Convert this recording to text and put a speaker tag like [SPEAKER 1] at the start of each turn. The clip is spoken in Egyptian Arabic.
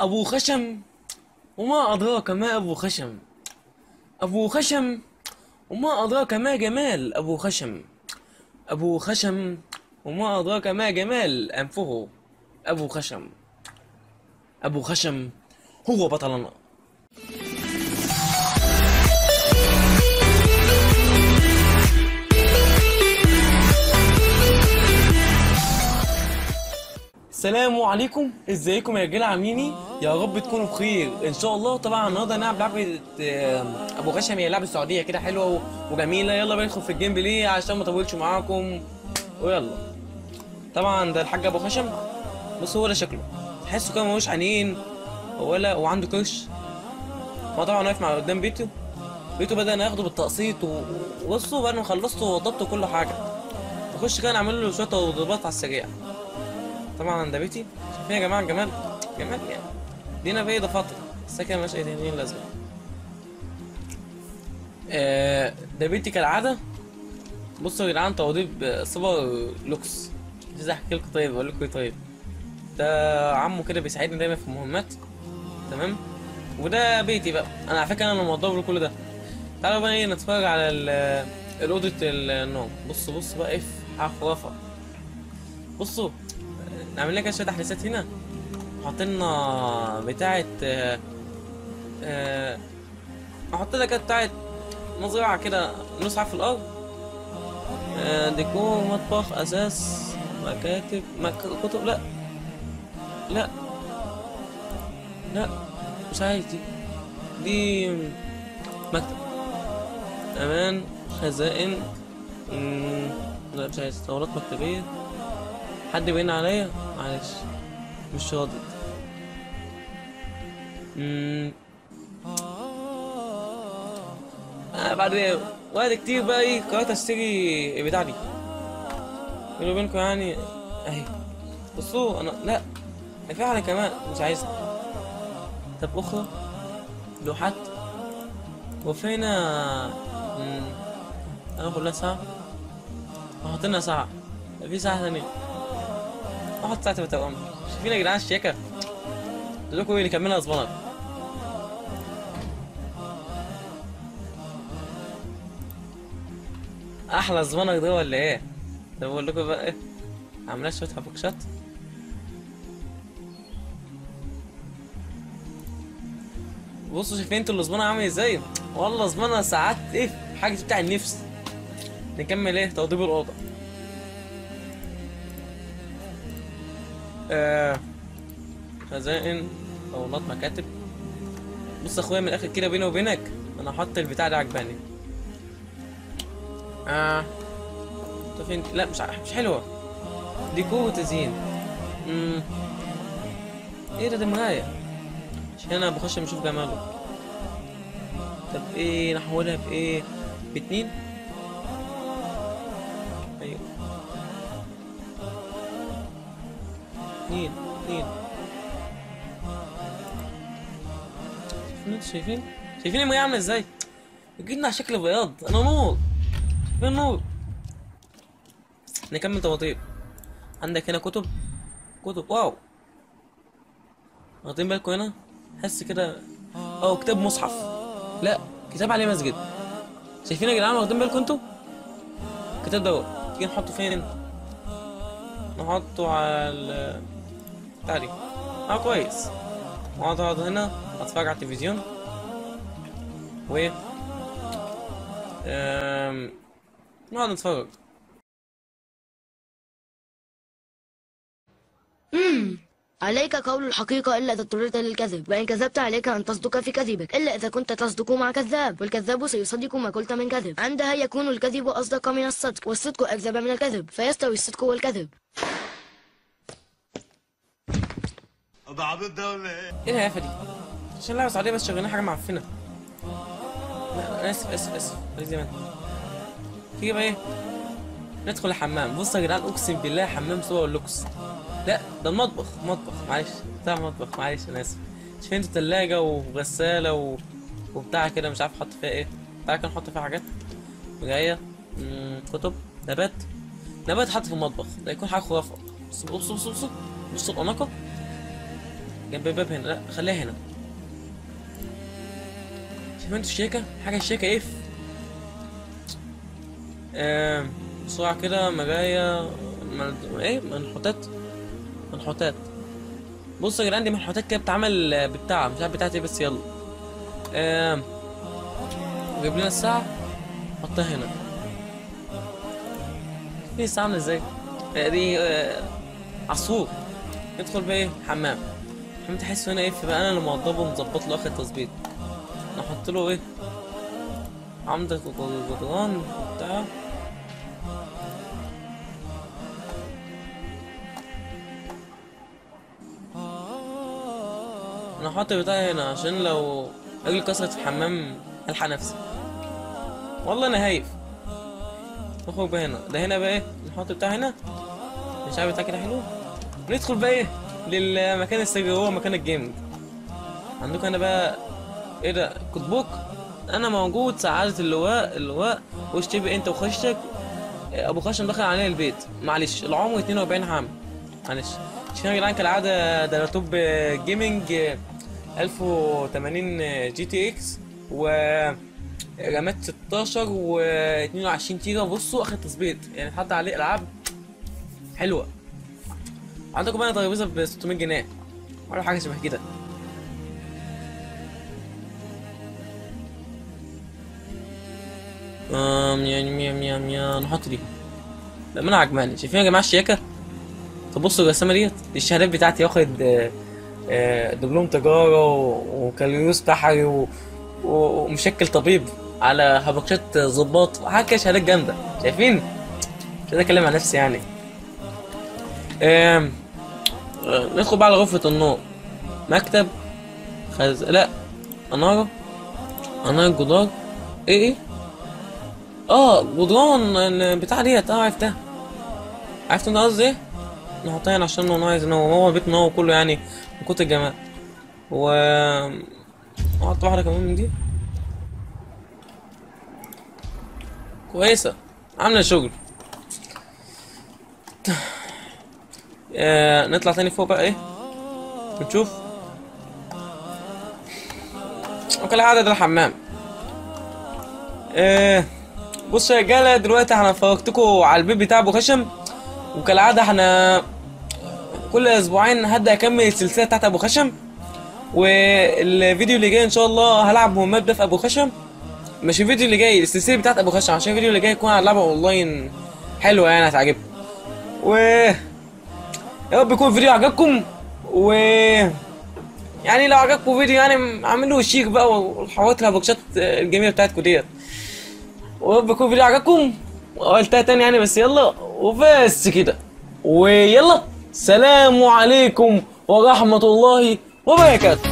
[SPEAKER 1] أبو خشم وما أدراك ما أبو خشم أبو خشم وما أدراك ما جمال أبو خشم أبو خشم وما أدراك ما جمال أنفه أبو خشم أبو خشم هو بطلنا السلام عليكم ازيكم يا رجاله عاملين ايه يا رب تكونوا بخير ان شاء الله طبعا النهارده هنلعب لعبه آه، ابو غشم هي لعبه سعوديه كده حلوه و- وجميله يلا بقى ندخل في الجيم بلاي عشان ما اطولش معاكم ويلا طبعا ده الحاج ابو خشم بص هو ده شكله تحسه كده ملوش عينين ولا وعنده كرش هو طبعا واقف مع قدام بيته بيته بدأ ياخده بالتقسيط و- وبصوا بعد ما خلصته ووضبته كل حاجه نخش كده نعمل له شويه توضيبات على السريع طبعا ده بيتي شايفين يا جماعه الجمال جمال يعني دينا بيضة فترة السكن مالهاش اي تانيين لازمة آه ده بيتي كالعادة بصوا يا جدعان توضيب آه، سوبر لوكس مش عايز احكي لكم طيب اقول لكم ايه طيب ده عمو كده بيساعدني دايما في المهمات تمام وده بيتي بقى انا على فكره انا اللي موضب له كل ده تعالوا بقى ايه نتفرج على ال- الاوضه النوم بصوا بصوا بقى ايه في حاجه خرافه بصوا نعمل لك شويه تحديثات هنا نحط لنا بتاعه آه، آه، احط لك بتاعه مزرعه كده نسعى في الارض آه، ديكور مطبخ اساس مكاتب مك... كتب لا لا لا مش عايز دي دي مكتب امان خزائن مم، لا مش عايز طاولات مكتبيه حد بين عليا معلش مش راضي امم آه بعد وقت كتير بقى ايه قررت اشتري البتاع دي بيني وبينكم يعني اهي بصوا انا لا في واحدة كمان مش عايزها طب اخرى لوحات وفينا مم، انا كلها ساعة احط لنا ساعة في ساعة ثانية احط ساعة بتوأم شايفين يا جدعان الشيكة لكم ايه نكملها زبنر احلى زبنر ده ولا ايه طب بقول لكم بقى ايه عاملاه شوية حبكشات بصوا شايفين انتوا الزبنة عامل ازاي والله زبنة ساعات ايه حاجة بتاع النفس نكمل ايه توضيب الأوضة آه، خزائن طاولات مكاتب بص يا اخويا من الاخر كده بيني وبينك انا هحط البتاع ده عجباني اه طب فين لا مش ع- مش حلوه ديكور وتزيين امم ايه ده ده مرايه عشان انا بخش بشوف جماله طب ايه نحولها بايه باتنين ايوه اتنين اتنين شايفين انتوا شايفين شايفين المية عاملة ازاي جبنا على شكل بياض انا نور فين نور نكمل توضيب عندك هنا كتب كتب واو واخدين بالكم هنا حس كده اه كتاب مصحف لا كتاب عليه مسجد شايفين يا جدعان واخدين بالكم انتوا الكتاب دوت تيجي نحطه فين نحطه على ال بتاع دي اه كويس واقعد اقعد هنا اتفرج على التلفزيون و أم... نقعد نتفرج
[SPEAKER 2] عليك قول الحقيقة إلا إذا اضطررت للكذب وإن كذبت عليك أن تصدق في كذبك إلا إذا كنت تصدق مع كذاب والكذاب سيصدق ما قلت من كذب عندها يكون الكذب أصدق من الصدق والصدق أكذب من الكذب فيستوي الصدق والكذب
[SPEAKER 3] ده عبيط ده ولا ايه؟
[SPEAKER 1] ايه الهيافه دي عشان لعبه سعوديه بس شغالين حاجه معفنه لا انا اسف اسف اسف خليك زي ما انت تيجي بقى ايه ندخل الحمام بص يا جدعان اقسم بالله حمام سوبر لوكس لا ده المطبخ مطبخ معلش بتاع مطبخ معلش انا اسف شايفين انتوا تلاجة وغسالة و... وبتاع كده مش عارف احط فيها ايه بتاع كده نحط فيها حاجات جاية مم، كتب نبات نبات حط في المطبخ ده يكون حاجة خرافة بص بص بص بص بص الأناقة جنب الباب هنا لا خليها هنا شايفين انتوا الشيكة حاجة الشيكة ايه آم، بسرعة كده مرايا مل- ايه منحوتات منحوتات بصوا يا جدعان دي منحوتات كده بتتعمل آه، بتاع مش عارف بتاعت ايه بس يلا آم، جيب لنا الساعة حطها هنا في الساعة عاملة ازاي؟ آه، دي آه، عصفور ندخل بقى ايه حمام حمام تحس هنا ايه فبقى انا اللي موضبه ومظبط له اخر تظبيط نحط له ايه عمدة الجدران بتاع انا هحط بتاعي هنا عشان لو رجلي كسرت في الحمام الحق نفسي والله انا هايف نخرج بقى هنا ده هنا بقى ايه نحط بتاع هنا مش عارف بتاع كده حلو ندخل بقى ايه للمكان السري هو مكان الجيمنج عندكم هنا بقى ايه ده كود بوك انا موجود سعادة اللواء اللواء واشتبه انت وخشتك ابو خشم دخل علينا البيت معلش العمر 42 عام معلش شايفين يا جدعان كالعادة ده لابتوب جيمنج 1080 جي تي اكس و رامات 16 و 22 تيجا بصوا اخر تظبيط يعني حط عليه العاب حلوه عندكم بقى ترابيزه ب 600 جنيه ولا حاجه شبه كده امم يعني ميا ميا ميا نحط دي لا انا عجباني شايفين يا جماعه الشياكه تبصوا الرسامه ديت دي الشهادات بتاعتي واخد آه، آه، دبلوم تجاره و- وكالوريوس بحري و- و- ومشكل طبيب على هبكشات ظباط وحاجه كده شهادات جامده شايفين مش عايز اتكلم عن نفسي يعني آم، آه، ندخل بقى على غرفة النور مكتب خز... لا انارة انارة جدار ايه ايه اه جدران البتاع ديت اه عرفتها عرفت انت قصدي ايه نحطها هنا عشان هو عايز هو هو بيت هو كله يعني من كتر الجمال و احط واحدة كمان من دي كويسة عاملة شغل آه نطلع تاني فوق بقى ايه ونشوف وكالعادة ده الحمام آه بصوا يا رجالة دلوقتي احنا فرجتكم على البيت بتاع ابو خشم وكالعادة احنا كل اسبوعين هبدأ اكمل السلسلة بتاعت ابو خشم والفيديو اللي جاي ان شاء الله هلعب مهمات ده في ابو خشم مش الفيديو اللي جاي السلسلة بتاعت ابو خشم عشان الفيديو اللي جاي يكون على لعبة اونلاين حلوة يعني هتعجبكم و يا رب يكون الفيديو عجبكم و يعني لو عجبكم فيديو يعني اعملوا شيك بقى والحوارات الهبوكشات الجميله بتاعتكم ديت ويا رب يكون الفيديو عجبكم وقلتها تاني يعني بس يلا وبس كده ويلا سلام عليكم ورحمه الله وبركاته